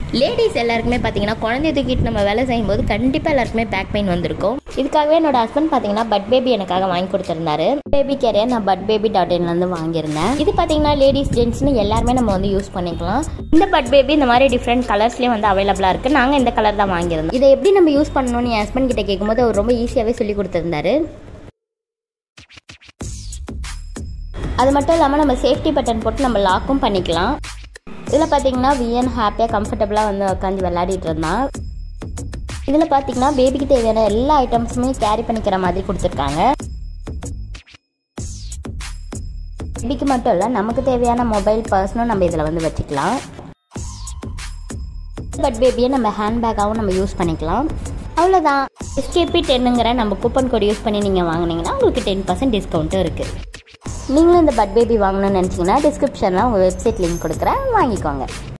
ladies எல்லாருக்குமே பார்த்தீங்கன்னா குழந்தைய தூக்கிட்டு நம்ம வேலை செய்யும்போது கண்டிப்பாக எல்லாருக்குமே பேக் பெயின் வந்திருக்கும் இதுக்காகவே என்னோட ஹஸ்பண்ட் பார்த்தீங்கன்னா பட் பேபி எனக்காக வாங்கி கொடுத்துருந்தாரு பேபி கேரியர் நான் பட் பேபி டாட் இன்லேருந்து வாங்கியிருந்தேன் இது பார்த்தீங்கன்னா லேடிஸ் ஜென்ட்ஸ்னு எல்லாருமே நம்ம வந்து யூஸ் பண்ணிக்கலாம் இந்த பட் பேபி இந்த மாதிரி டிஃப்ரெண்ட் கலர்ஸ்லேயே வந்து அவைலபிளாக இருக்குது நாங்கள் இந்த கலர் தான் வாங்கியிருந்தோம் இதை எப்படி நம்ம யூஸ் பண்ணணும்னு என் ஹஸ்பண்ட் கிட்ட கேட்கும்போது அவர் ரொம்ப ஈஸியாகவே சொல்லி கொடுத்துருந்தாரு அது மட்டும் இல்லாமல் நம்ம சேஃப்டி பட்டன் போட்டு நம்ம லாக்கும் பண்ணிக்கலாம் இதில் பார்த்தீங்கன்னா விஎன் ஹாப்பியாக கம்ஃபர்டபுளாக வந்து உட்காந்து விளையாடிட்டு இருந்தான் இதில் பார்த்தீங்கன்னா பேபிக்கு தேவையான எல்லா ஐட்டம்ஸுமே கேரி பண்ணிக்கிற மாதிரி கொடுத்துருக்காங்க பேபிக்கு மட்டும் இல்லை நமக்கு தேவையான மொபைல் பர்ஸனும் நம்ம இதில் வந்து வச்சுக்கலாம் பட் பேபியை நம்ம ஹேண்ட்பேக்காகவும் நம்ம யூஸ் பண்ணிக்கலாம் அவ்வளோதான் எஸ்கேபி டென்னுங்கிற நம்ம கூப்பன் கோட் யூஸ் பண்ணி நீங்கள் வாங்கினீங்கன்னா உங்களுக்கு டென் பர்சன்ட் டிஸ்கவுண்ட்டும் இருக்குது நீங்களும் இந்த பட் பேபி வாங்கணும்னு நினச்சிங்கன்னா டிஸ்கிரிப்ஷனில் உங்கள் வெப்சைட் லிங்க் கொடுக்குறேன் வாங்கிக்கோங்க